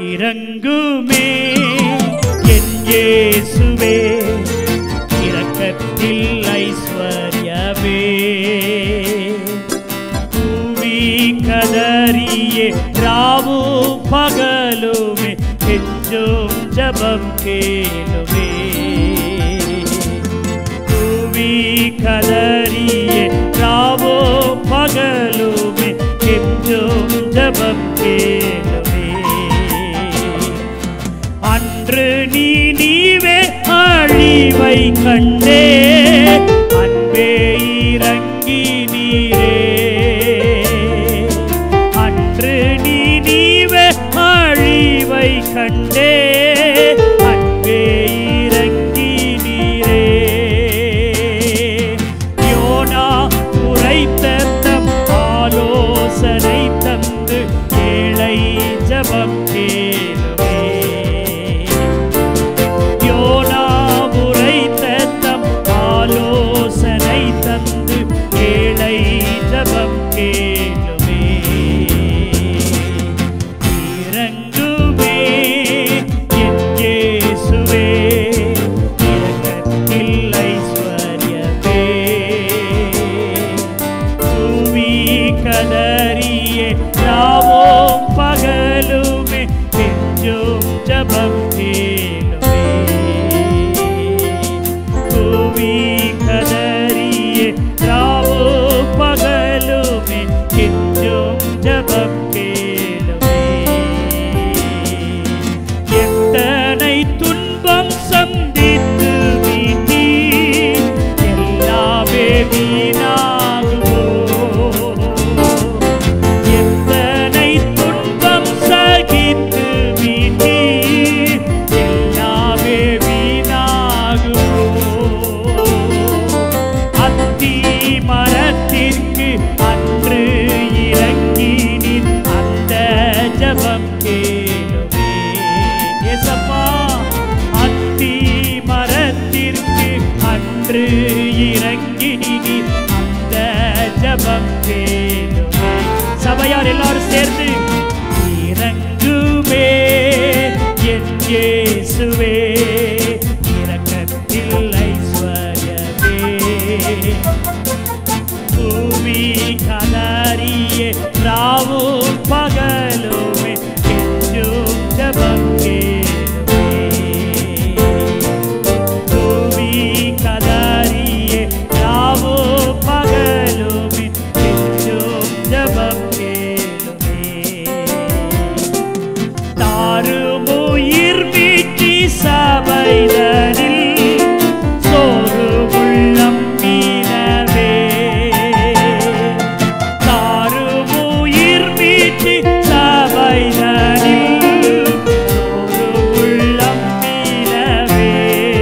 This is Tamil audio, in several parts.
இறங்குமே என் இயேசுவே இரக்கத்தில் ஐஸ்வர்யமே பூமி கதறியே ராவும் பகலுமே கெஞ்சும் ஜபம் கேளுமே பூமி கதறியே ராவோ பகலுமே கெஞ்சும் ஜபம் கேளுமே அன்று நீ நீவே அழிவை கண்டே அன்பே இறங்கி நீரே அன்று நீ நீவே அழிவை கண்டே அன்பே இறங்கி நீரே யோனா உரைத்த தம் ஆலோசனை தந்து ஏழை ஜபம் கேளுமே யோனா உரைத்த தம் ஆலோசனை தந்து ஏழை ஜபம் கேளுமே இறங்குமே என் இயேசுவே இரக்கத்தில் ஐஸ்வர்யமே பூமி கதறியே ராவோம் பகலுமே நெஞ்சும் ஜபம் கேளுமே பூமி கதறியே ராவோ பகலுமே நெஞ்சும் ஜபம் கேளுமே எத்தனை துன்பம் சந்தித்து மீட்டி எல்லாமே வீணாகுமோ எத்தனை துன்பம் சகித்து மீட்டி எல்லாமே வீணாகுமோ அத்தி மரத்திற்கு அன்று இறங்கினின் அந்த ஜபம் கேளுமே ஏசப்பா அத்தி மரத்திற்கு அன்று இறங்கினின் அந்த ஜபம் கேளுமே சபையார் எல்லாரும் சேர்ந்து இறங்குமே என் இயேசுவே இரக்கத்தில் ஐஸ்வர்யமே பூமி கதறியே ராவும் பகலுமே கெஞ்சும் ஜபம் கேளுமே பூமி கதறியே ராவும் பகலுமே கெஞ்சும் ஜபம் கேளுமே தாருமுயிர் மீட்சி சபைதனில் சோறு உள்ளம் மீனவே தாருமுயிர் மீட்சி சபைதனில் சோறு உள்ளம் மீனவே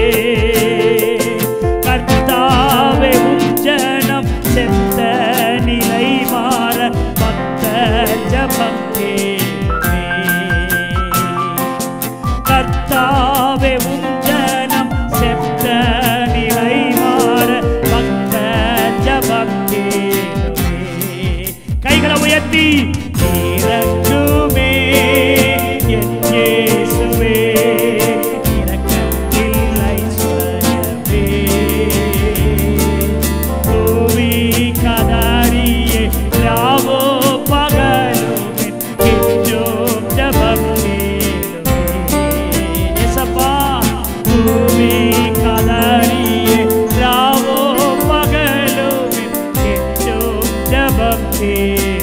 கர்த்தாவே உம் ஜனம் செத்த நிலை மாற பக்த ஜபம் கேளுமே கர்த்தாவே உம் ஜனம் செத்த நிலை மாற பக்த ஜபம் கேளுமே கைகளை உயர்த்தி இறங்குமே என் இயேசுவே இரக்கத்தில் ஐஸ்வர்யமே பூமி கதறியே ராவோ பகலுமே கெஞ்சும் ஜபம் கேளுமே ஏசப்பா பூமி கதறியே ராவோ பகலுமே கெஞ்சும் ஜபம் கேளுமே